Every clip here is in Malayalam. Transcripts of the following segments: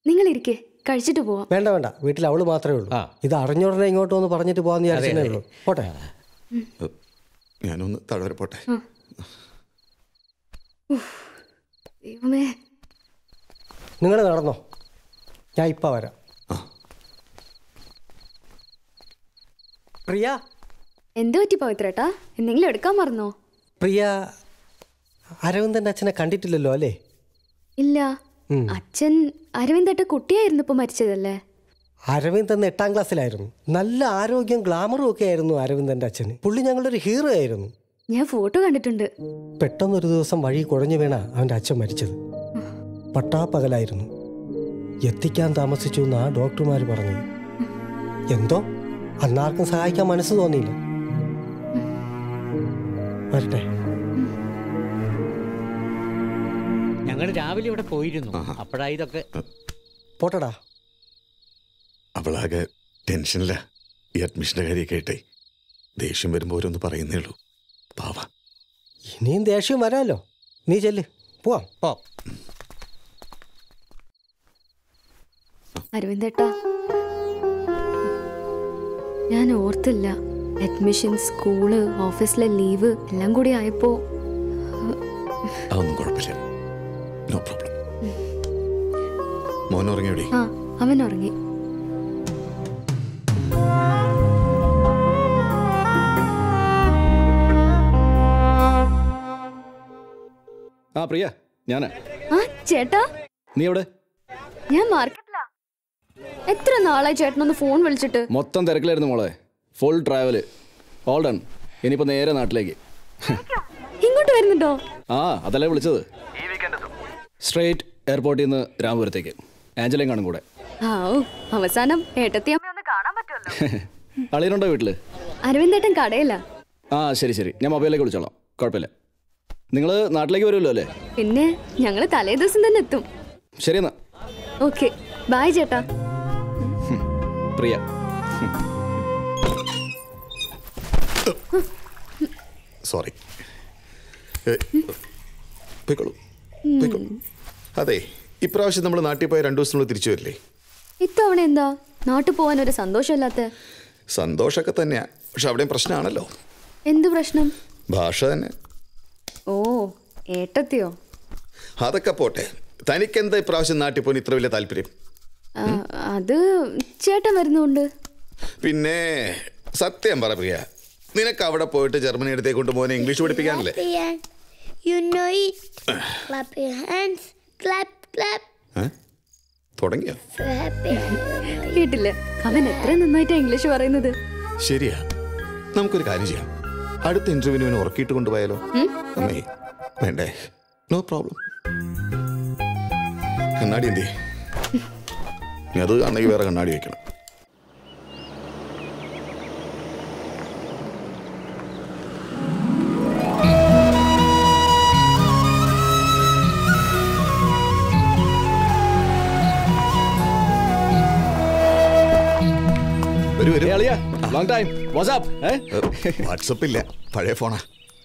നിങ്ങൾ ഇരിക്കേ കഴിച്ചിട്ട് പോവാം വേണ്ട വേണ്ട വീട്ടിൽ അവള് മാത്രമേ ഉള്ളൂ ആ. ഇത് അറിഞ്ഞുടനെ ഇങ്ങോട്ട് വന്ന് പറഞ്ഞിട്ട് പോകാന്ന് വിചാരിച്ചേ ഉള്ളൂ പോട്ടെ ഞാനൊന്ന് തഴവരെ പോട്ടെ ദൈവമേ നിങ്ങൾ നടന്നോ ഞാൻ ഇപ്പം വരാം പ്രിയ എന്ത് പറ്റി പവിത്രേട്ടാ എന്തെങ്കിലും എടുക്കാൻ മറന്നോ പ്രിയ അരവിന്ദൻ്റെ അച്ഛനെ കണ്ടിട്ടില്ലല്ലോ അല്ലേ ഇല്ല അച്ഛൻ അരവിന്ദേട്ട കുട്ടിയായിരുന്നു ഇപ്പൊ മരിച്ചതല്ലേ അരവിന്ദ് അന്ന് എട്ടാം ക്ലാസ്സിലായിരുന്നു നല്ല ആരോഗ്യം ഗ്ലാമറും ഒക്കെ ആയിരുന്നു അരവിന്ദൻ്റെ അച്ഛന് പുള്ളി ഞങ്ങളുടെ ഒരു ഹീറോ ആയിരുന്നു ഞാൻ ഫോട്ടോ കണ്ടിട്ടുണ്ട് പെട്ടെന്നൊരു ദിവസം വഴി കുഴഞ്ഞു വീണ അവൻ്റെ അച്ഛൻ മരിച്ചത് പട്ടാപ്പകലായിരുന്നു എത്തിക്കാൻ താമസിച്ചു എന്നാ ഡോക്ടർമാർ പറഞ്ഞത് എന്തോ അന്നാർക്കും സഹായിക്കാൻ മനസ്സ് തോന്നിയില്ല വരട്ടെ ഞങ്ങൾ രാവിലെ ഇവിടെ പോയിരുന്നു അപ്പോഴാ ഇതൊക്കെ പോട്ടടാ അവളാകെ ടെൻഷനില്ല ഈ അഡ്മിഷൻ്റെ കാര്യമൊക്കെ ആയിട്ടേ ദേഷ്യം വരുമ്പോൾ ഓരോന്ന് പറയുന്നേ ഉള്ളൂ പാവ ഇനിയും ദേഷ്യം വരാമല്ലോ നീ ചെല്ല് പോവാം പോ അരവിന്ദേട്ടാ ഞാൻ ഓർത്തില്ല അഡ്മിഷൻ സ്കൂള് ഓഫീസിലെ ലീവ് എല്ലാം കൂടി ആയപ്പോ അതൊന്നും കുഴപ്പമില്ല നോ പ്രോബ്ലം മോൻ ഉറങ്ങിയോടി ആ അവൻ ഉറങ്ങി ആ പ്രിയ ഞാനാ ആ ചേട്ടാ നീ എവിടെ ഞാൻ മാർക്കറ്റിലാ എത്ര നാളായി ചേട്ടനൊന്ന് ഫോൺ വിളിച്ചിട്ട് മൊത്തം തിരക്കിലായിരുന്നു മോളെ ഫുൾ ട്രാവല് ഓൾ ഡൺ ഇനിയിപ്പോൾ നേരെ നാട്ടിലേക്ക് ഇങ്ങോട്ട് വരുന്നുണ്ടോ ആ അതല്ലേ വിളിച്ചത് സ്ട്രേറ്റ് എയർപോർട്ടിൽ നിന്ന് രാമപുരത്തേക്ക് ആഞ്ചലയും കാണും കൂടെ ആ ഓ അവസാനം ഏട്ടത്തി അമ്മ ഒന്ന് കാണാൻ പറ്റുമല്ലോ അളിയനുണ്ടോ വീട്ടിൽ അരവിന്ദേട്ടൻ കടയില്ല ആ ശരി ശരി ഞാൻ മൊബൈലിലേക്ക് വിളിച്ചോളാം കുഴപ്പമില്ല നിങ്ങൾ നാട്ടിലേക്ക് വരുമല്ലോ അല്ലേ പിന്നെ ഞങ്ങള് തലേ ദിവസം തന്നെ എത്തും ശരി എന്നാ ഓക്കെ ബായ് ചേട്ടാ പ്രിയ സോറി പോയിക്കോളൂ പോയിക്കോളൂ അതെ ഇപ്രാവശ്യം നമ്മൾ നാട്ടിൽ പോയ രണ്ടു ദിവസത്തിനുള്ളിൽ തിരിച്ചു വരില്ലേ ഇത്തവണ എന്താ നാട്ടിൽ പോവാൻ ഒരു സന്തോഷമില്ലാത്ത സന്തോഷമൊക്കെ തന്നെയാ പക്ഷെ അവിടെയും പ്രശ്നമാണല്ലോ എന്തു പ്രശ്നം ഭാഷ തന്നെ ഓ ഏട്ടത്തിയോ അതൊക്കെ പോട്ടെ തനിക്കെന്താ ഇപ്രാവശ്യം നാട്ടിൽ പോകാൻ ഇത്ര വലിയ താല്പര്യം ആ, അത് ചേട്ടൻ വരുന്നുണ്ട് പിന്നെ സത്യം പറ പ്രിയ നിനക്ക് അവിടെ പോയിട്ട് ജർമ്മനി അടുത്തേക്ക് കൊണ്ട് മോനെ ഇംഗ്ലീഷ് പഠിപ്പിക്കാനല്ലേ Clap your hands. You know it. clap your hands. Clap, clap. ഏ? തുടങ്ങിയോ So happy. കേട്ടില്ലേ അവൻ എത്ര നന്നായിട്ടാ ഇംഗ്ലീഷ് പറയുന്നത് ശരിയാ നമുക്കൊരു കാര്യം ചെയ്യാം അടുത്ത ഇന്റർവ്യൂവിന് ഉറക്കിയിട്ട് കൊണ്ടുപോയാലോ അമ്മേ വേണ്ടേ നോ പ്രോബ്ലം കണ്ണാടി എന്തേ ഇനി അത് അന്നെങ്കിൽ വേറെ കണ്ണാടി വെക്കണം വരൂ വരൂ അളിയ ലോങ് ടൈം വാട്സാപ്പ് ഏ വാട്സപ്പ് ഇല്ല പഴയ ഫോണാ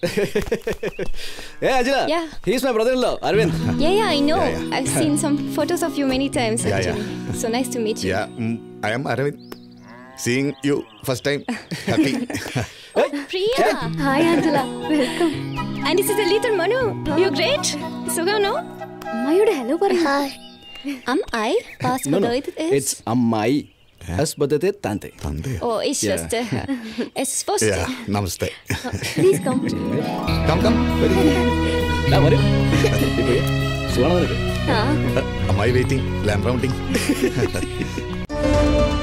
ഏ അജില Yeah. He's my brother in law Aravind Yeah, yeah, I know. Yeah, yeah. I've seen some photos of you many times, Yeah, actually. So nice to meet you. Yeah I am Aravind seeing you first time happy Oh, Priya! Hi Angela welcome And this is a little Manu. You're great. Suga, no? അമ്മയോട് ഹലോ പറയൂ Hi. Am I? Past no no bedeutet es? It's അമ്മായി എസ് ബദത്തെ താന്തെ തന്തയോ Oh, ich Yeah. wusste. Es ist fast. Yeah നമസ്തേ പ്ലീസ് കം കം കം വരൂ ദാ വരൂ ഇപ്പൊ സുഖമാണോ നിനക്ക് ആ അമ്മായി വെയിറ്റിംഗ് ലാമ്പ് റൗണ്ടിങ്